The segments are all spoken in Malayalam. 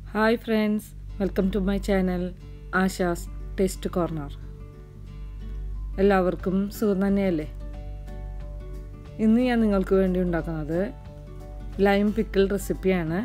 hi friends welcome to my channel Asha's taste corner എല്ലാവർക്കും സുഖം തന്നെയല്ലേ ഇന്ന് ഞാൻ നിങ്ങൾക്ക് വേണ്ടി ഉണ്ടാക്കുന്നത് ലൈം പിക്കിൾ റെസിപ്പിയാണ്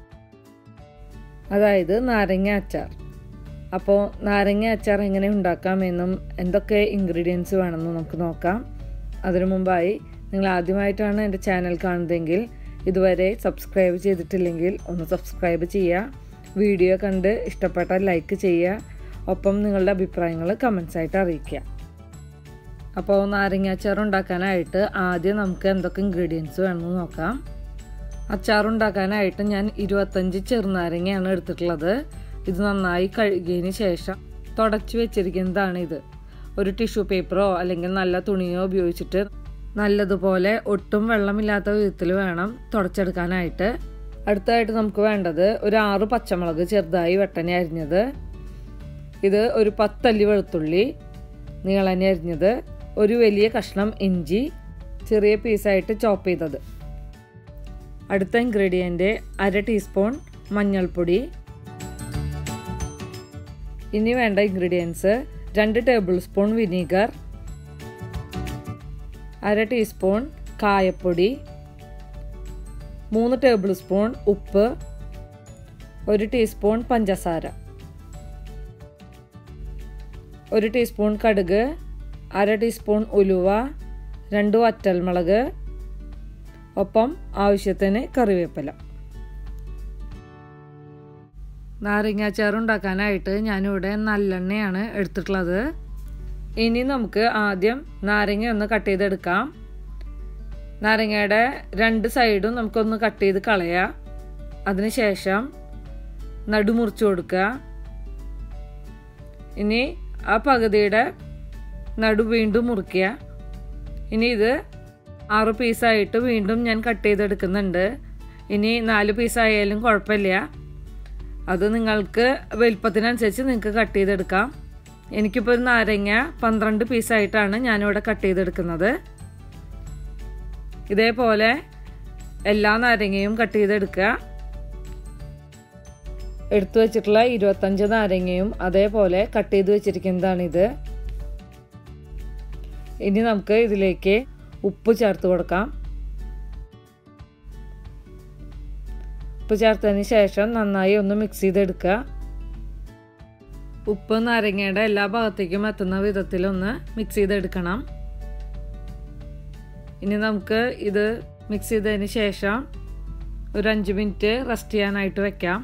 അതായത് നാരങ്ങ അച്ചാർ അപ്പോൾ നാരങ്ങ അച്ചാർ എങ്ങനെ ഉണ്ടാക്കാമെന്നും എന്തൊക്കെ ഇൻഗ്രീഡിയൻസ് വേണമെന്നും നമുക്ക് നോക്കാം അതിനു മുമ്പായി നിങ്ങൾ ആദ്യമായിട്ടാണ് എൻ്റെ ചാനൽ കാണുന്നതെങ്കിൽ ഇതുവരെ സബ്സ്ക്രൈബ് ചെയ്തിട്ടില്ലെങ്കിൽ ഒന്ന് സബ്സ്ക്രൈബ് ചെയ്യുക വീഡിയോ കണ്ട് ഇഷ്ടപ്പെട്ടാൽ ലൈക്ക് ചെയ്യുക ഒപ്പം നിങ്ങളുടെ അഭിപ്രായങ്ങൾ കമൻസ് ആയിട്ട് അറിയിക്കുക അപ്പോൾ നാരങ്ങ അച്ചാർ ഉണ്ടാക്കാനായിട്ട് ആദ്യം നമുക്ക് എന്തൊക്കെ ഇൻഗ്രീഡിയൻസ് വേണമെന്ന് നോക്കാം അച്ചാർ ഉണ്ടാക്കാനായിട്ട് ഞാൻ ഇരുപത്തഞ്ച് ചെറുനാരങ്ങയാണ് എടുത്തിട്ടുള്ളത് ഇത് നന്നായി കഴുകിയതിന് ശേഷം തുടച്ച് വെച്ചിരിക്കുന്നതാണ് ഇത് ഒരു ടിഷ്യൂ പേപ്പറോ അല്ലെങ്കിൽ നല്ല തുണിയോ ഉപയോഗിച്ചിട്ട് നല്ലതുപോലെ ഒട്ടും വെള്ളമില്ലാത്ത വിധത്തിൽ വേണം തുടച്ചെടുക്കാനായിട്ട് അടുത്തതായിട്ട് നമുക്ക് വേണ്ടത് ഒരു ആറ് പച്ചമുളക് ചെറുതായി വെട്ടനെ അരിഞ്ഞത് ഇത് ഒരു പത്തല്ലി വെളുത്തുള്ളി നീളനെ അരിഞ്ഞത് ഒരു വലിയ കഷ്ണം ഇഞ്ചി ചെറിയ പീസായിട്ട് ചോപ്പ് ചെയ്തത് അടുത്ത ഇൻഗ്രീഡിയൻറ്റ് അര ടീസ്പൂൺ മഞ്ഞൾപ്പൊടി ഇനി വേണ്ട ഇൻഗ്രീഡിയൻസ് രണ്ട് ടേബിൾ സ്പൂൺ വിനീഗർ അര ടീസ്പൂൺ കായപ്പൊടി മൂന്ന് ടേബിൾ സ്പൂൺ ഉപ്പ് ഒരു ടീസ്പൂൺ പഞ്ചസാര ഒരു ടീസ്പൂൺ കടുക് അര ടീസ്പൂൺ ഉലുവ രണ്ട് വറ്റൽമുളക് ഒപ്പം ആവശ്യത്തിന് കറിവേപ്പില നാരങ്ങാച്ചാർ ഉണ്ടാക്കാനായിട്ട് ഞാനിവിടെ നല്ലെണ്ണയാണ് എടുത്തിട്ടുള്ളത് ഇനി നമുക്ക് ആദ്യം നാരങ്ങ ഒന്ന് കട്ട് ചെയ്തെടുക്കാം നാരങ്ങയുടെ രണ്ട് സൈഡും നമുക്കൊന്ന് കട്ട് ചെയ്ത് കളയാം അതിനുശേഷം നടുമുറിച്ച് കൊടുക്കുക ഇനി ആ പകുതിയുടെ നടു വീണ്ടും മുറിക്കുക ഇനി ഇത് ആറ് പീസായിട്ട് വീണ്ടും ഞാൻ കട്ട് ചെയ്തെടുക്കുന്നുണ്ട് ഇനി നാല് പീസായാലും കുഴപ്പമില്ല അത് നിങ്ങൾക്ക് വലിപ്പത്തിനനുസരിച്ച് നിങ്ങൾക്ക് കട്ട് ചെയ്തെടുക്കാം എനിക്കിപ്പോൾ ഒരു നാരങ്ങ പന്ത്രണ്ട് പീസായിട്ടാണ് ഞാനിവിടെ കട്ട് ചെയ്തെടുക്കുന്നത് ഇതേപോലെ എല്ലാ നാരങ്ങയും കട്ട് ചെയ്തെടുക്കുക എടുത്തു വെച്ചിട്ടുള്ള ഇരുപത്തഞ്ച് നാരങ്ങയും അതേപോലെ കട്ട് ചെയ്ത് വെച്ചിരിക്കുന്നതാണിത് ഇനി നമുക്ക് ഇതിലേക്ക് ഉപ്പ് ചേർത്ത് കൊടുക്കാം ഉപ്പ് ചേർത്തതിന് ശേഷം നന്നായി ഒന്ന് മിക്സ് ചെയ്തെടുക്കുക ഉപ്പ് നാരങ്ങയുടെ എല്ലാ ഭാഗത്തേക്കും എത്തുന്ന വിധത്തിലൊന്ന് മിക്സ് ചെയ്തെടുക്കണം ഇനി നമുക്ക് ഇത് മിക്സ് ചെയ്തതിന് ശേഷം ഒരു അഞ്ച് മിനിറ്റ് റെസ്റ്റ് ചെയ്യാനായിട്ട് വെക്കാം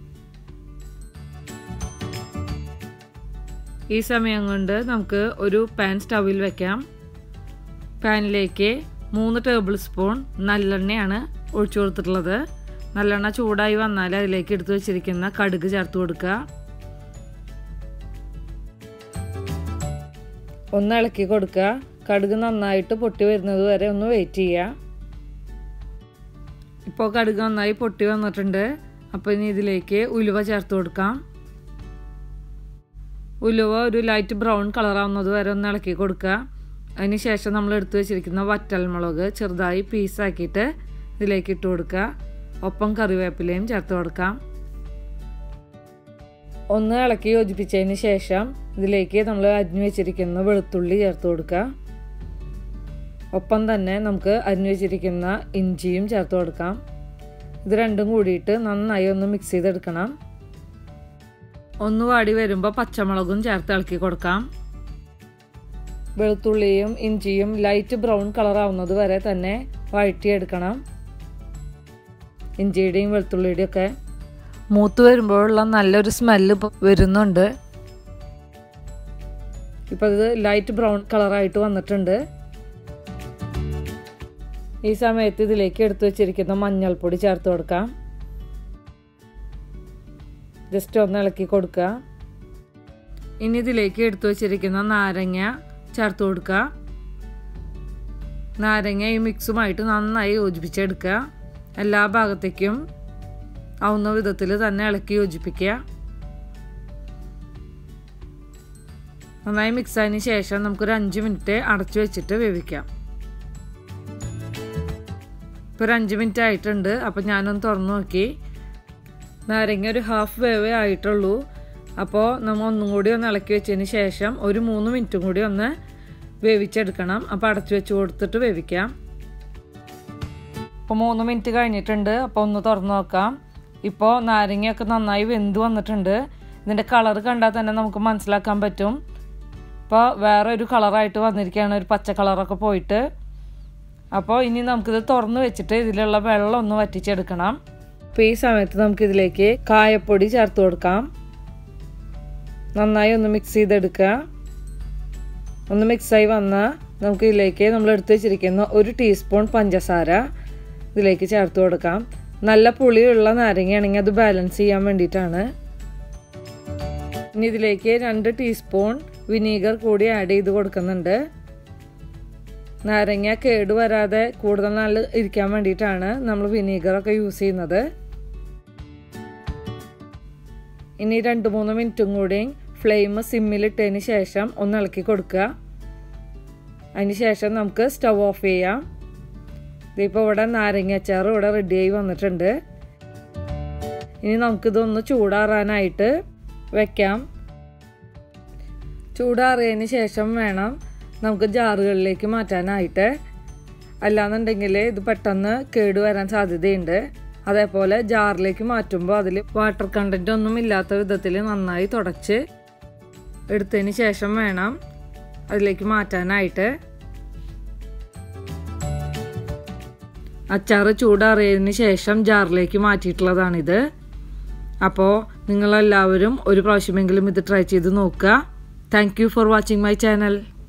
ഈ സമയം കൊണ്ട് നമുക്ക് ഒരു പാൻ സ്റ്റവിൽ വെക്കാം പാനിലേക്ക് മൂന്ന് ടേബിൾ സ്പൂൺ നല്ലെണ്ണയാണ് ഒഴിച്ചു കൊടുത്തിട്ടുള്ളത് നല്ലെണ്ണ ചൂടായി വന്നാൽ അതിലേക്ക് എടുത്തു വെച്ചിരിക്കുന്ന കടുക് ചേർത്ത് കൊടുക്കുക ഒന്ന് ഇളക്കി കൊടുക്കുക കടുക് നന്നായിട്ട് പൊട്ടി വരുന്നത് വരെ ഒന്ന് വെയിറ്റ് ചെയ്യുക ഇപ്പോൾ കടുക് നന്നായി പൊട്ടി വന്നിട്ടുണ്ട് അപ്പോൾ ഇനി ഇതിലേക്ക് ഉലുവ ചേർത്ത് കൊടുക്കാം ഉലുവ ഒരു ലൈറ്റ് ബ്രൗൺ കളറാവുന്നത് വരെ ഒന്ന് ഇളക്കി കൊടുക്കുക അതിന് ശേഷം നമ്മൾ എടുത്തു വെച്ചിരിക്കുന്ന വറ്റൽമുളക് ചെറുതായി പീസാക്കിയിട്ട് ഇതിലേക്ക് ഇട്ട് കൊടുക്കുക ഒപ്പം കറിവേപ്പിലയും ചേർത്ത് കൊടുക്കാം ഒന്ന് ഇളക്കി യോജിപ്പിച്ചതിന് ശേഷം ഇതിലേക്ക് നമ്മൾ അരിഞ്ഞു വെച്ചിരിക്കുന്ന വെളുത്തുള്ളി ചേർത്ത് കൊടുക്കുക ഒപ്പം തന്നെ നമുക്ക് അരിഞ്ഞു വെച്ചിരിക്കുന്ന ഇഞ്ചിയും ചേർത്ത് കൊടുക്കാം ഇത് രണ്ടും കൂടിയിട്ട് നന്നായി ഒന്ന് മിക്സ് ചെയ്തെടുക്കണം ഒന്ന് വാടി വരുമ്പോൾ പച്ചമുളകും ചേർത്ത് ഇളക്കി കൊടുക്കാം വെളുത്തുള്ളിയും ഇഞ്ചിയും ലൈറ്റ് ബ്രൗൺ കളർ ആവുന്നത് വരെ തന്നെ വഴറ്റിയെടുക്കണം ഇഞ്ചിയുടെയും വെളുത്തുള്ളിയുടെയും ഒക്കെ മൂത്ത് വരുമ്പോഴുള്ള നല്ലൊരു സ്മെല്ല് വരുന്നുണ്ട് ഇപ്പം ഇത് ലൈറ്റ് ബ്രൗൺ കളറായിട്ട് വന്നിട്ടുണ്ട് ഈ സമയത്ത് ഇതിലേക്ക് എടുത്തു വെച്ചിരിക്കുന്ന മഞ്ഞൾപ്പൊടി ചേർത്ത് കൊടുക്കാം ജസ്റ്റ് ഒന്ന് ഇളക്കി കൊടുക്കുക ഇനി ഇതിലേക്ക് എടുത്തു വെച്ചിരിക്കുന്ന നാരങ്ങ ചേർത്ത് കൊടുക്കുക നാരങ്ങ ഈ മിക്സുമായിട്ട് നന്നായി യോജിപ്പിച്ചെടുക്കുക എല്ലാ ഭാഗത്തേക്കും ആവുന്ന വിധത്തിൽ തന്നെ ഇളക്കി യോജിപ്പിക്കുക നന്നായി മിക്സ് ആയതിന് ശേഷം നമുക്കൊരു അഞ്ച് മിനിറ്റ് അടച്ചു വെച്ചിട്ട് വേവിക്കാം ഇപ്പോൾ ഒരു അഞ്ച് മിനിറ്റ് ആയിട്ടുണ്ട് അപ്പോൾ ഞാനൊന്ന് തുറന്നു നോക്കി നാരങ്ങ ഒരു ഹാഫ് വേവേ ആയിട്ടുള്ളൂ അപ്പോൾ നമ്മൾ ഒന്നും കൂടി ഒന്ന് ഇളക്കി വെച്ചതിന് ശേഷം ഒരു മൂന്ന് മിനിറ്റും കൂടി ഒന്ന് വേവിച്ചെടുക്കണം അപ്പോൾ അടച്ചു വെച്ച് കൊടുത്തിട്ട് വേവിക്കാം ഇപ്പോൾ മൂന്ന് മിനിറ്റ് കഴിഞ്ഞിട്ടുണ്ട് അപ്പോൾ ഒന്ന് തുറന്ന് നോക്കാം ഇപ്പോൾ നാരങ്ങയൊക്കെ നന്നായി വെന്ത് വന്നിട്ടുണ്ട് ഇതിൻ്റെ കളർ കണ്ടാൽ തന്നെ നമുക്ക് മനസ്സിലാക്കാൻ പറ്റും ഇപ്പോൾ വേറെ ഒരു കളറായിട്ട് വന്നിരിക്കുകയാണ് ഒരു പച്ച കളറൊക്കെ പോയിട്ട് അപ്പോൾ ഇനി നമുക്കിത് തുറന്ന് വെച്ചിട്ട് ഇതിലുള്ള വെള്ളം ഒന്ന് വറ്റിച്ചെടുക്കണം അപ്പോൾ ഈ സമയത്ത് നമുക്കിതിലേക്ക് കായപ്പൊടി ചേർത്ത് കൊടുക്കാം നന്നായി ഒന്ന് മിക്സ് ചെയ്തെടുക്കുക ഒന്ന് മിക്സായി വന്നാൽ നമുക്ക് ഇതിലേക്ക് നമ്മൾ എടുത്ത് വെച്ചിരിക്കുന്ന ഒരു ടീസ്പൂൺ പഞ്ചസാര ഇതിലേക്ക് ചേർത്ത് കൊടുക്കാം നല്ല പുളിയുള്ള നാരങ്ങയാണെങ്കിൽ അത് ബാലൻസ് ചെയ്യാൻ വേണ്ടിയിട്ടാണ് ഇനി ഇതിലേക്ക് രണ്ട് ടീസ്പൂൺ വിനീഗർ കൂടി ആഡ് ചെയ്ത് കൊടുക്കുന്നുണ്ട് നാരങ്ങ കേട് വരാതെ കൂടുതൽ നാൾ ഇരിക്കാൻ വേണ്ടിയിട്ടാണ് നമ്മൾ വിനീഗറൊക്കെ യൂസ് ചെയ്യുന്നത് ഇനി രണ്ട് മൂന്ന് മിനിറ്റും കൂടി ഫ്ലെയിം സിമ്മിലിട്ടതിന് ശേഷം ഒന്ന് ഇളക്കി കൊടുക്കുക അതിന് ശേഷം നമുക്ക് സ്റ്റവ് ഓഫ് ചെയ്യാം ഇതിപ്പോൾ ഇവിടെ നാരങ്ങ അച്ചാർ ഇവിടെ റെഡിയായി വന്നിട്ടുണ്ട് ഇനി നമുക്കിതൊന്ന് ചൂടാറാനായിട്ട് വെക്കാം ചൂടാറിയതിന് ശേഷം വേണം നമുക്ക് ജാറുകളിലേക്ക് മാറ്റാനായിട്ട് അല്ലാന്നുണ്ടെങ്കിൽ ഇത് പെട്ടെന്ന് കേടുവരാൻ സാധ്യതയുണ്ട് അതേപോലെ ജാറിലേക്ക് മാറ്റുമ്പോൾ അതിൽ വാട്ടർ കണ്ടൻറ്റ് ഒന്നും ഇല്ലാത്ത വിധത്തിൽ നന്നായി തുടച്ച് എടുത്തതിന് ശേഷം വേണം അതിലേക്ക് മാറ്റാനായിട്ട് അച്ചാർ ചൂടാറിയതിന് ശേഷം ജാറിലേക്ക് മാറ്റിയിട്ടുള്ളതാണിത് അപ്പോൾ നിങ്ങളെല്ലാവരും ഒരു പ്രാവശ്യമെങ്കിലും ഇത് ട്രൈ ചെയ്ത് നോക്കുക thank you for watching my channel